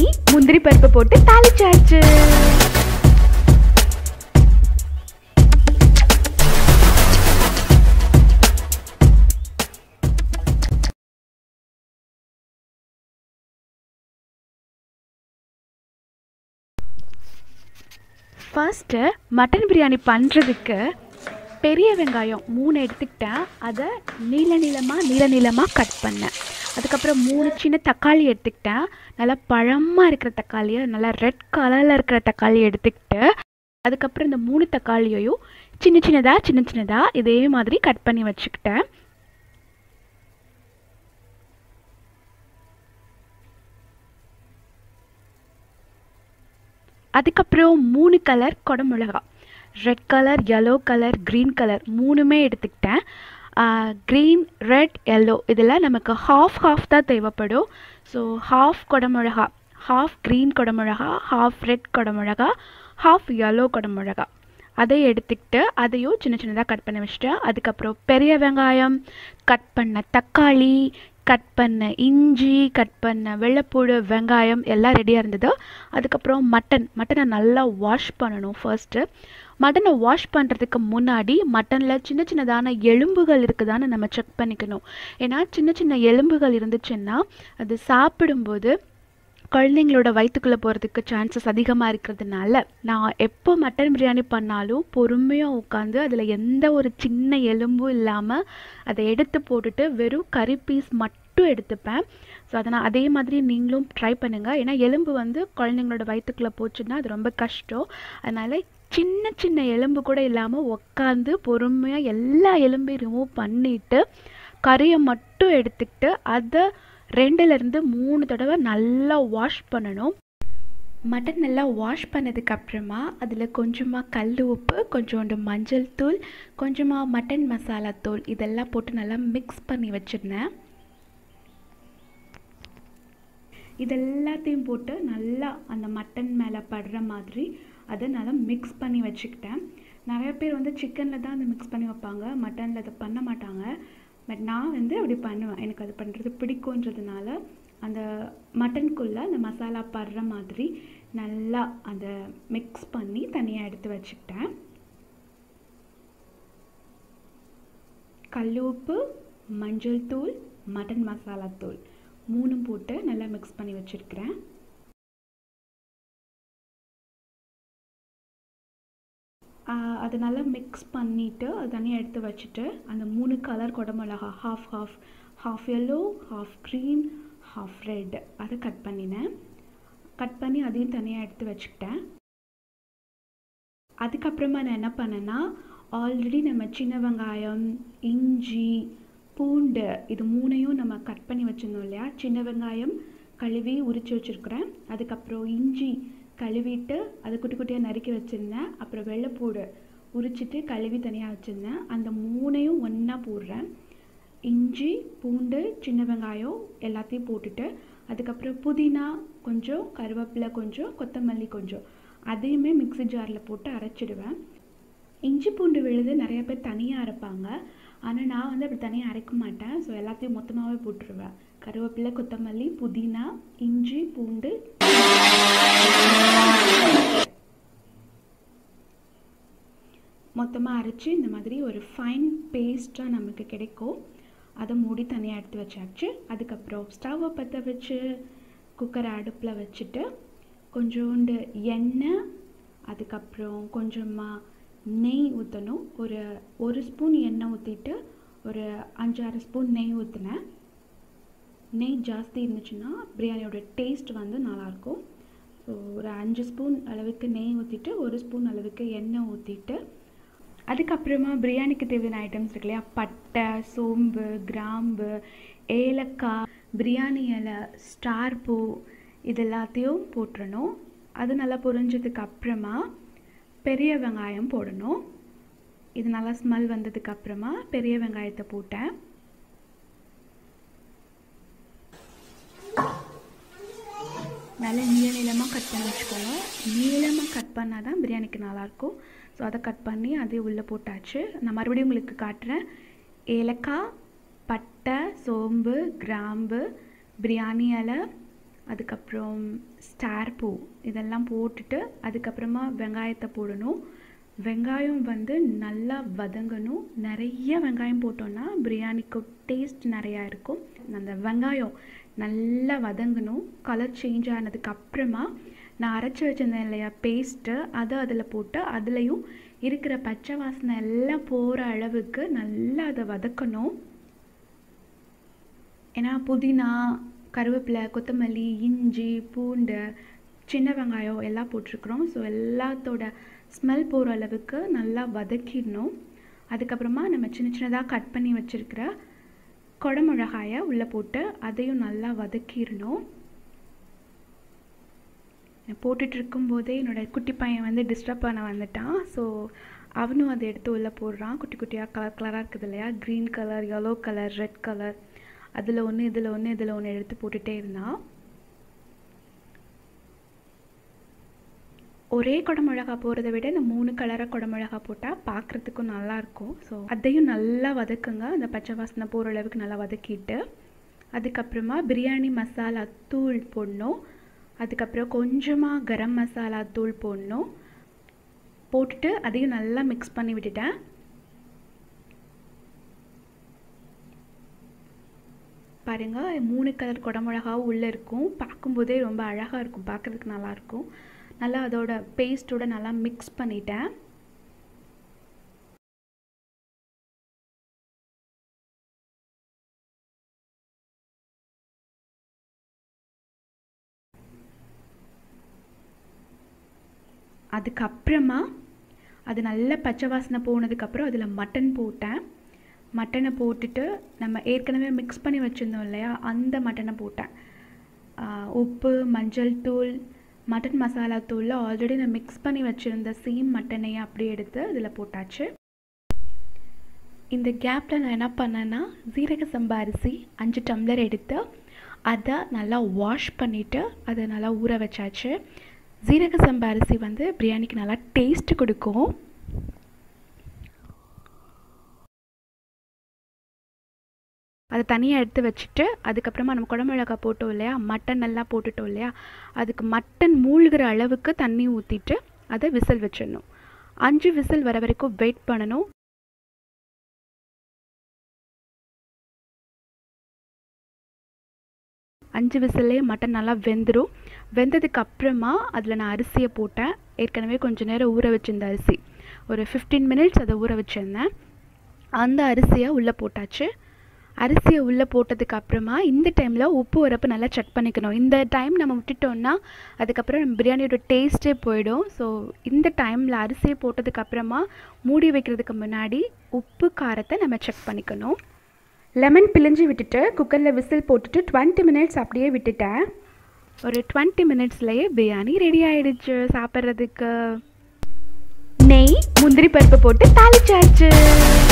முந்திரி பருப்பு போட்டு தாளிச்சாச்சு ஃபர்ஸ்ட்டு மட்டன் பிரியாணி பண்ணுறதுக்கு பெரிய வெங்காயம் மூணு எடுத்துக்கிட்டேன் அதை நீள நீளமாக நீள நீளமாக கட் பண்ணேன் அதுக்கப்புறம் மூணு சின்ன தக்காளி எடுத்துக்கிட்டேன் நல்லா பழமாக இருக்கிற தக்காளியை நல்லா ரெட் கலரில் இருக்கிற தக்காளி எடுத்துக்கிட்டு அதுக்கப்புறம் இந்த மூணு தக்காளியையும் சின்ன சின்னதாக சின்ன சின்னதாக இதே மாதிரி கட் பண்ணி வச்சுக்கிட்டேன் அதுக்கப்புறம் மூணு கலர் குடமிளகா red colour yellow colour green colour மூணுமே எடுத்துக்கிட்டேன் க்ரீன் ரெட் yellow இதில் நமக்கு ஹாஃப் ஹாஃப் தான் தேவைப்படும் ஸோ ஹாஃப் குடமிளகா ஹாஃப் க்ரீன் குடமிளகா ஹாஃப் ரெட் குடமிளகா ஹாஃப் yellow குடமிளகா அதை எடுத்துக்கிட்டு அதையும் சின்ன சின்னதாக கட் பண்ணி வச்சுட்டேன் அதுக்கப்புறம் பெரிய வெங்காயம் கட் பண்ண தக்காளி கட் பண்ண இஞ்சி கட் பண்ண வெள்ளைப்பூடு வெங்காயம் எல்லாம் ரெடியாக இருந்தது அதுக்கப்புறம் மட்டன் மட்டனை நல்லா வாஷ் பண்ணணும் ஃபர்ஸ்ட்டு மட்டனை வாஷ் பண்ணுறதுக்கு முன்னாடி மட்டனில் சின்ன சின்னதான எலும்புகள் இருக்குதான்னு நம்ம செக் பண்ணிக்கணும் ஏன்னா சின்ன சின்ன எலும்புகள் இருந்துச்சுன்னா அது சாப்பிடும்போது குழந்தைங்களோட வயிற்றுக்குள்ளே போகிறதுக்கு சான்சஸ் அதிகமாக இருக்கிறதுனால நான் எப்போ மட்டன் பிரியாணி பண்ணாலும் பொறுமையாக உட்காந்து அதில் எந்த ஒரு சின்ன எலும்பும் இல்லாமல் அதை எடுத்து போட்டுட்டு வெறும் கறி பீஸ் மட்டும் எடுத்துப்பேன் ஸோ அதை நான் அதே மாதிரி நீங்களும் ட்ரை பண்ணுங்கள் ஏன்னா எலும்பு வந்து குழந்தைங்களோட வயிற்றுக்குள்ளே போச்சுன்னா அது ரொம்ப கஷ்டம் அதனால் சின்ன சின்ன எலும்பு கூட இல்லாமல் உட்காந்து பொறுமையாக எல்லா எலும்பையும் ரிமூவ் பண்ணிவிட்டு கறியை மட்டும் எடுத்துக்கிட்டு அதை ரெண்டுலேருந்து மூணு தடவை நல்லா வாஷ் பண்ணணும் மட்டன் நல்லா வாஷ் பண்ணதுக்கு அப்புறமா அதில் கொஞ்சமாக கல் உப்பு கொஞ்சோண்டு மஞ்சள் தூள் கொஞ்சமாக மட்டன் மசாலா தூள் இதெல்லாம் போட்டு நல்லா மிக்ஸ் பண்ணி வச்சிருந்தேன் இதெல்லாத்தையும் போட்டு நல்லா அந்த மட்டன் மேலே படுற மாதிரி அதை நல்லா மிக்ஸ் பண்ணி வச்சுக்கிட்டேன் நிறைய பேர் வந்து சிக்கனில் தான் அதை மிக்ஸ் பண்ணி வைப்பாங்க மட்டனில் அதை பண்ண மாட்டாங்க பட் நான் வந்து அப்படி பண்ணுவேன் எனக்கு அது பண்ணுறது பிடிக்குன்றதுனால அந்த மட்டனுக்குள்ளே அந்த மசாலா படுற மாதிரி நல்லா அதை மிக்ஸ் பண்ணி தனியாக எடுத்து வச்சுக்கிட்டேன் கல் உப்பு மஞ்சள் தூள் மட்டன் மசாலா தூள் மூணும் போட்டு நல்லா மிக்ஸ் பண்ணி வச்சுருக்கிறேன் அதை நல்லா மிக்ஸ் பண்ணிவிட்டு அது தனியாக எடுத்து வச்சுட்டு அந்த மூணு கலர் குடமிளகா half half half yellow half green half red அதை கட் பண்ணினேன் கட் பண்ணி அதையும் தனியாக எடுத்து வச்சுக்கிட்டேன் அதுக்கப்புறமா நான் என்ன பண்ணேன்னா ஆல்ரெடி நம்ம சின்ன வெங்காயம் இஞ்சி பூண்டு இது மூணையும் நம்ம கட் பண்ணி வச்சுருந்தோம் இல்லையா சின்ன வெங்காயம் கழுவி உரித்து வச்சுருக்குறேன் அதுக்கப்புறம் இஞ்சி கழுவிட்டு அதை குட்டி குட்டியாக நறுக்கி வச்சுருந்தேன் அப்புறம் வெள்ளைப்பூடு உரிச்சிட்டு கழுவி தனியாக வச்சுருந்தேன் அந்த மூணையும் ஒன்றா போடுறேன் இஞ்சி பூண்டு சின்ன வெங்காயம் எல்லாத்தையும் போட்டுட்டு அதுக்கப்புறம் புதினா கொஞ்சம் கருவேப்பிலை கொஞ்சம் கொத்தமல்லி கொஞ்சம் அதையுமே மிக்ஸி ஜாரில் போட்டு அரைச்சிடுவேன் இஞ்சி பூண்டு விழுது நிறைய பேர் தனியாக அரைப்பாங்க ஆனால் நான் வந்து அப்படி தனியாக அரைக்க மாட்டேன் ஸோ எல்லாத்தையும் மொத்தமாகவே போட்டுருவேன் கருவேப்பிலை கொத்தமல்லி புதினா இஞ்சி பூண்டு மொத்தமாக அரைச்சி இந்த மாதிரி ஒரு ஃபைன் பேஸ்ட்டாக நமக்கு கிடைக்கும் அதை மூடி தனியாக எடுத்து வச்சாச்சு அதுக்கப்புறம் ஸ்டவ்வை பற்ற வச்சு குக்கரை அடுப்பில் வச்சுட்டு கொஞ்சோண்டு எண்ணெய் அதுக்கப்புறம் கொஞ்சமாக நெய் ஊற்றணும் ஒரு ஒரு ஸ்பூன் எண்ணெய் ஊற்றிட்டு ஒரு அஞ்சாறு ஸ்பூன் நெய் ஊற்றினேன் நெய் ஜாஸ்தி இருந்துச்சுன்னா பிரியாணியோட டேஸ்ட் வந்து நல்லாயிருக்கும் ஸோ ஒரு அஞ்சு ஸ்பூன் அளவுக்கு நெய் ஊற்றிட்டு ஒரு ஸ்பூன் அளவுக்கு எண்ணெய் ஊற்றிட்டு அதுக்கப்புறமா பிரியாணிக்கு தேவையான ஐட்டம்ஸ் இருக்கு இல்லையா பட்டை சோம்பு கிராம்பு ஏலக்காய் பிரியாணி இலை ஸ்டார் பூ இது எல்லாத்தையும் போட்டுறணும் அது நல்லா பொரிஞ்சதுக்கு அப்புறமா பெரிய வெங்காயம் போடணும் இது நல்லா ஸ்மெல் வந்ததுக்கு அப்புறமா பெரிய வெங்காயத்தை போட்டேன் நல்லா நீள நீளமாக கட் பண்ணி வச்சுக்கோங்க நீளமாக கட் பண்ணால் தான் பிரியாணிக்கு நல்லாயிருக்கும் ஸோ அதை கட் பண்ணி அதே உள்ளே போட்டாச்சு நான் மறுபடியும் உங்களுக்கு காட்டுறேன் ஏலக்காய் பட்டை சோம்பு கிராம்பு பிரியாணி இலை அதுக்கப்புறம் ஸ்டார் பூ இதெல்லாம் போட்டுட்டு அதுக்கப்புறமா வெங்காயத்தை போடணும் வெங்காயம் வந்து நல்லா வதங்கணும் நிறைய வெங்காயம் போட்டோன்னா பிரியாணிக்கு டேஸ்ட் நிறையா இருக்கும் அந்த வெங்காயம் நல்லா வதங்கணும் கலர் சேஞ்ச் ஆனதுக்கு அப்புறமா நான் அரைச்சி வச்சிருந்தேன் இல்லையா பேஸ்ட்டு அதை அதில் போட்டு அதுலேயும் இருக்கிற பச்சை வாசனை எல்லாம் போகிற அளவுக்கு நல்லா அதை வதக்கணும் ஏன்னா புதினா கருவேப்பிலை கொத்தமல்லி இஞ்சி பூண்டு சின்ன வெங்காயம் எல்லாம் போட்டிருக்குறோம் ஸோ எல்லாத்தோட ஸ்மெல் போகிற அளவுக்கு நல்லா வதக்கிடணும் அதுக்கப்புறமா நம்ம சின்ன சின்னதாக கட் பண்ணி வச்சுருக்கிற குடமிளகாயை உள்ளே போட்டு அதையும் நல்லா வதக்கிடணும் போட்டுட்டு இருக்கும்போதே என்னோடய குட்டி பையன் வந்து டிஸ்டர்ப் பண்ண வந்துட்டான் ஸோ அவனும் அதை எடுத்து உள்ளே போடுறான் குட்டி குட்டியாக கலர் கலராக இருக்குது இல்லையா green colour yellow colour red colour அதில் ஒன்று இதில் ஒன்று இதில் ஒன்று எடுத்து போட்டுகிட்டே இருந்தான் ஒரே குடமிளகா போகிறத விட இந்த மூணு கலராக குடமிளகா போட்டால் பார்க்குறதுக்கும் நல்லாயிருக்கும் ஸோ அதையும் நல்லா வதக்குங்க அந்த பச்சை வாசனை போகிற அளவுக்கு நல்லா வதக்கிட்டு அதுக்கப்புறமா பிரியாணி மசாலா தூள் போடணும் அதுக்கப்புறம் கொஞ்சமாக கரம் மசாலா தூள் போடணும் போட்டுட்டு அதையும் நல்லா மிக்ஸ் பண்ணி விட்டுட்டேன் பாருங்கள் மூணு கலர் குடமிளகாவும் உள்ளே இருக்கும் பார்க்கும்போதே ரொம்ப அழகாக இருக்கும் பார்க்குறதுக்கு நல்லாயிருக்கும் நல்லா அதோட பேஸ்ட்டோட நல்லா மிக்ஸ் பண்ணிட்டேன் அதுக்கப்புறமா அது நல்ல பச்சை வாசனை போனதுக்கப்புறம் அதில் மட்டன் போட்டேன் மட்டனை போட்டுட்டு நம்ம ஏற்கனவே மிக்ஸ் பண்ணி வச்சுருந்தோம் இல்லையா அந்த மட்டனை போட்டேன் ஆஹ் உப்பு மஞ்சள் தூள் மட்டன் மசாலா தூளில் ஆல்ரெடி நான் மிக்ஸ் பண்ணி வச்சுருந்த சேம் மட்டனையே அப்படியே எடுத்து இதில் போட்டாச்சு இந்த கேப்பில் நான் என்ன பண்ணேன்னா ஜீரக சம்பா அரிசி அஞ்சு டம்ளர் எடுத்து அதை நல்லா வாஷ் பண்ணிவிட்டு அதை நல்லா ஊற வச்சாச்சு ஜீரக சம்பா அரிசி வந்து பிரியாணிக்கு நல்லா டேஸ்ட் கொடுக்கும் அதை தனியாக எடுத்து வச்சுட்டு அதுக்கப்புறமா நம்ம குடமிளகா போட்டோம் இல்லையா மட்டன் நல்லா போட்டுட்டோம் இல்லையா அதுக்கு மட்டன் மூழ்கிற அளவுக்கு தண்ணி ஊற்றிட்டு அதை விசில் வச்சிடணும் அஞ்சு விசில் வர வரைக்கும் வெயிட் பண்ணணும் அஞ்சு விசில்லே மட்டன் நல்லா வெந்துடும் வெந்ததுக்கு அப்புறமா அதில் நான் அரிசியை போட்டேன் ஏற்கனவே கொஞ்ச நேரம் ஊற வச்சிருந்த அரிசி ஒரு ஃபிஃப்டீன் மினிட்ஸ் அதை ஊற வச்சுருந்தேன் அந்த அரிசியை உள்ளே போட்டாச்சு அரிசியை உள்ளே போட்டதுக்கு அப்புறமா இந்த டைமில் உப்பு உரப்பு நல்லா செக் பண்ணிக்கணும் இந்த டைம் நம்ம விட்டுட்டோம்னா அதுக்கப்புறம் நம்ம பிரியாணியோட டேஸ்ட்டே போயிடும் ஸோ இந்த டைமில் அரிசியை போட்டதுக்கு அப்புறமா மூடி வைக்கிறதுக்கு முன்னாடி உப்பு காரத்தை நம்ம செக் பண்ணிக்கணும் லெமன் பிழிஞ்சு விட்டுட்டு குக்கரில் விசில் போட்டுட்டு டுவெண்ட்டி மினிட்ஸ் அப்படியே விட்டுட்டேன் ஒரு டுவெண்ட்டி மினிட்ஸ்லேயே பிரியாணி ரெடி ஆயிடுச்சு சாப்பிட்றதுக்கு நெய் முந்திரி பருப்பு போட்டு தாளிச்சாச்சு